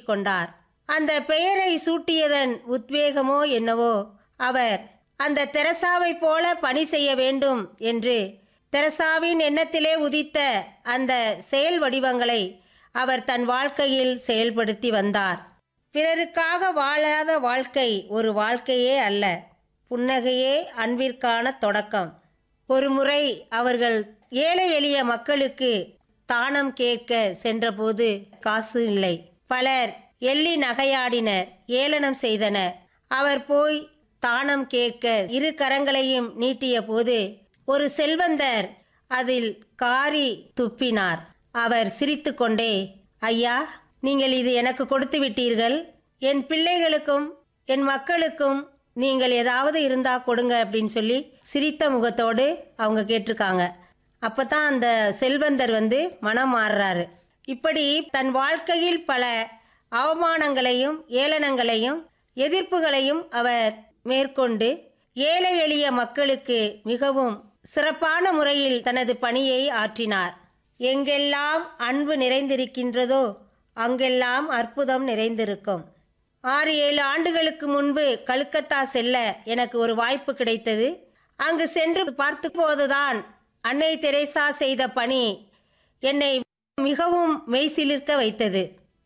கொண்டார் அந்த பெயரை சூட்டியதன் உத்வேகமோ என்னவோ அவர் அந்த தெரசாவை போல பணி செய்ய வேண்டும் என்று தெரசாவின் எண்ணத்திலே உதித்த அந்த செயல் வடிவங்களை அவர் தன் வாழ்க்கையில் செயல்படுத்தி வந்தார் பிறருக்காக வாழாத வாழ்க்கை ஒரு வாழ்க்கையே அல்ல புன்னகையே அன்பிற்கான தொடக்கம் ஒரு முறை அவர்கள் ஏழை எளிய மக்களுக்கு தானம் கேட்க சென்றபோது காசு இல்லை பலர் எள்ளி நகையாடினர் ஏளனம் செய்தனர் அவர் போய் தானம் கேட்க இரு கரங்களையும் நீட்டிய போது ஒரு செல்வந்தர் அதில் காரி துப்பினார் அவர் சிரித்துக்கொண்டே ஐயா நீங்கள் இது எனக்கு கொடுத்து விட்டீர்கள் என் பிள்ளைகளுக்கும் என் மக்களுக்கும் நீங்கள் ஏதாவது இருந்தா கொடுங்க அப்படின்னு சொல்லி சிரித்த முகத்தோடு அவங்க கேட்டிருக்காங்க அப்போ தான் அந்த செல்வந்தர் வந்து மனம் மாறுறாரு இப்படி தன் வாழ்க்கையில் பல அவமானங்களையும் ஏளனங்களையும் எதிர்ப்புகளையும் அவர் மேற்கொண்டு ஏழை எளிய மக்களுக்கு மிகவும் சிறப்பான முறையில் தனது பணியை ஆற்றினார் எங்கெல்லாம் அன்பு நிறைந்திருக்கின்றதோ அங்கெல்லாம் அற்புதம் நிறைந்திருக்கும் ஆறு ஏழு ஆண்டுகளுக்கு முன்பு கல்கத்தா செல்ல எனக்கு ஒரு வாய்ப்பு கிடைத்தது அங்கு சென்று பார்த்து போதுதான் அன்னை தெரேசா செய்த பணி என்னை மிகவும் மெய்சிலிர்க்க வைத்தது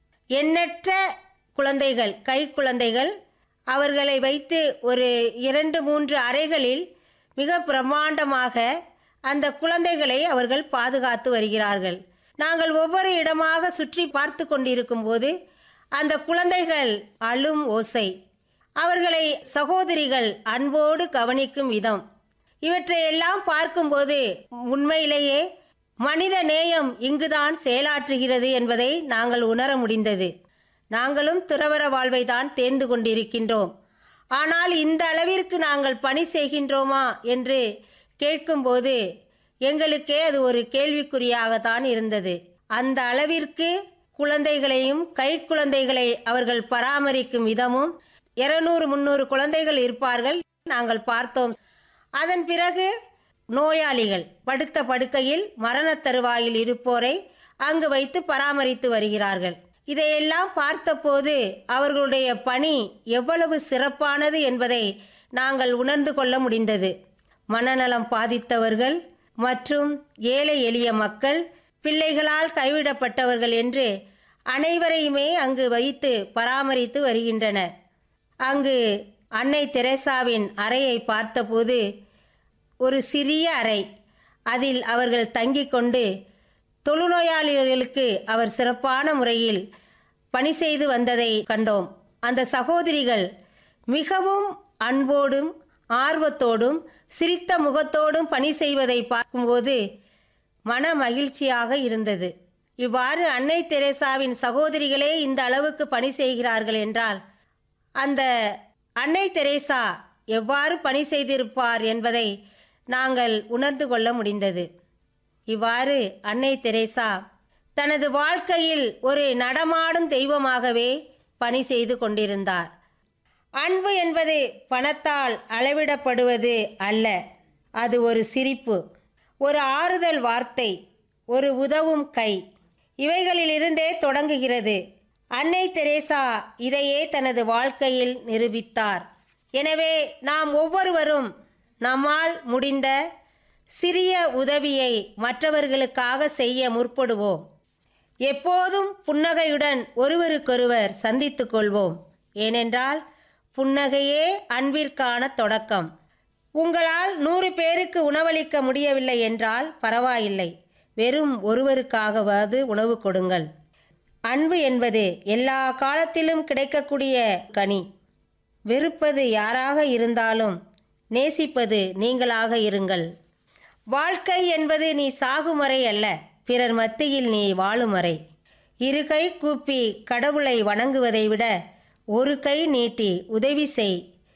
எண்ணற்ற குழந்தைகள் கை குழந்தைகள் அவர்களை வைத்து ஒரு இரண்டு மூன்று அறைகளில் மிக பிரம்மாண்டமாக அந்த குழந்தைகளை அவர்கள் பாதுகாத்து வருகிறார்கள் நாங்கள் ஒவ்வொரு இடமாக சுற்றி பார்த்து கொண்டிருக்கும் போது அந்த குழந்தைகள் அழும் ஓசை அவர்களை சகோதரிகள் அன்போடு கவனிக்கும் விதம் இவற்றையெல்லாம் பார்க்கும்போது உண்மையிலேயே மனித நேயம் இங்குதான் செயலாற்றுகிறது என்பதை நாங்கள் உணர முடிந்தது நாங்களும் துறவர வாழ்வை தான் தேர்ந்து கொண்டிருக்கின்றோம் ஆனால் இந்த அளவிற்கு நாங்கள் பணி செய்கின்றோமா என்று கேட்கும்போது எங்களுக்கே அது ஒரு கேள்விக்குறியாகத்தான் இருந்தது அந்த அளவிற்கு குழந்தைகளையும் கை குழந்தைகளை அவர்கள் பராமரிக்கும் விதமும் இருநூறு முந்நூறு குழந்தைகள் இருப்பார்கள் நாங்கள் பார்த்தோம் அதன் பிறகு நோயாளிகள் படுத்த படுக்கையில் மரணத் தருவாயில் இருப்போரை அங்கு வைத்து பராமரித்து வருகிறார்கள் இதையெல்லாம் பார்த்தபோது அவர்களுடைய பணி எவ்வளவு சிறப்பானது என்பதை நாங்கள் உணர்ந்து கொள்ள முடிந்தது மனநலம் பாதித்தவர்கள் மற்றும் ஏழை எளிய மக்கள் பிள்ளைகளால் கைவிடப்பட்டவர்கள் என்று அனைவரையுமே அங்கு வைத்து பராமரித்து வருகின்றனர் அங்கு அன்னை தெரேசாவின் அறையை பார்த்தபோது ஒரு சிறிய அறை அதில் அவர்கள் தங்கிக் கொண்டு தொழுநோயாளிகளுக்கு அவர் சிறப்பான முறையில் பணி செய்து வந்ததை கண்டோம் அந்த சகோதரிகள் மிகவும் அன்போடும் ஆர்வத்தோடும் சிரித்த முகத்தோடும் பணி செய்வதை பார்க்கும்போது மன மகிழ்ச்சியாக இருந்தது இவ்வாறு அன்னை தெரேசாவின் சகோதரிகளே இந்த அளவுக்கு பணி செய்கிறார்கள் என்றால் அந்த அன்னை தெரேசா எவ்வாறு பணி செய்திருப்பார் என்பதை நாங்கள் உணர்ந்து கொள்ள முடிந்தது இவ்வாறு அன்னை தெரேசா தனது வாழ்க்கையில் ஒரு நடமாடும் தெய்வமாகவே பணி செய்து கொண்டிருந்தார் அன்பு என்பது பணத்தால் அளவிடப்படுவது அல்ல அது ஒரு சிரிப்பு ஒரு ஆறுதல் வார்த்தை ஒரு உதவும் கை இவைகளிலிருந்தே தொடங்குகிறது அன்னை தெரேசா இதையே தனது வாழ்க்கையில் நிரூபித்தார் எனவே நாம் ஒவ்வொருவரும் நம்மால் முடிந்த சிறிய உதவியை மற்றவர்களுக்காக செய்ய முற்படுவோம் எப்போதும் புன்னகையுடன் ஒருவருக்கொருவர் சந்தித்துக் கொள்வோம் ஏனென்றால் புன்னகையே அன்பிற்கான தொடக்கம் உங்களால் நூறு பேருக்கு உணவளிக்க முடியவில்லை என்றால் பரவாயில்லை வெறும் ஒருவருக்காகவாவது உணவு கொடுங்கள் அன்பு என்பது எல்லா காலத்திலும் கிடைக்கக்கூடிய கனி வெறுப்பது யாராக இருந்தாலும் நேசிப்பது நீங்களாக இருங்கள் வாழ்க்கை என்பது நீ சாகுமறை அல்ல பிறர் மத்தியில் நீ வாழுமறை இரு கை கூப்பி கடவுளை வணங்குவதை விட ஒரு கை நீட்டி உதவி செய்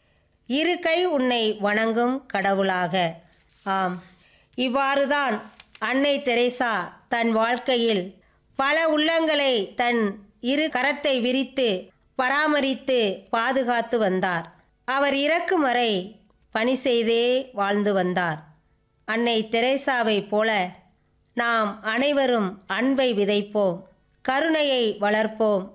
இரு கை உன்னை வணங்கும் கடவுளாக ஆம் இவ்வாறுதான் அன்னை தெரேசா தன் வாழ்க்கையில் பல உள்ளங்களை தன் இரு கரத்தை விரித்து பராமரித்து பாதுகாத்து வந்தார் அவர் இறக்கும் வரை பணி செய்தே வாழ்ந்து வந்தார் அன்னை தெரேசாவைப் போல நாம் அனைவரும் அன்பை விதைப்போம் கருணையை வளர்ப்போம்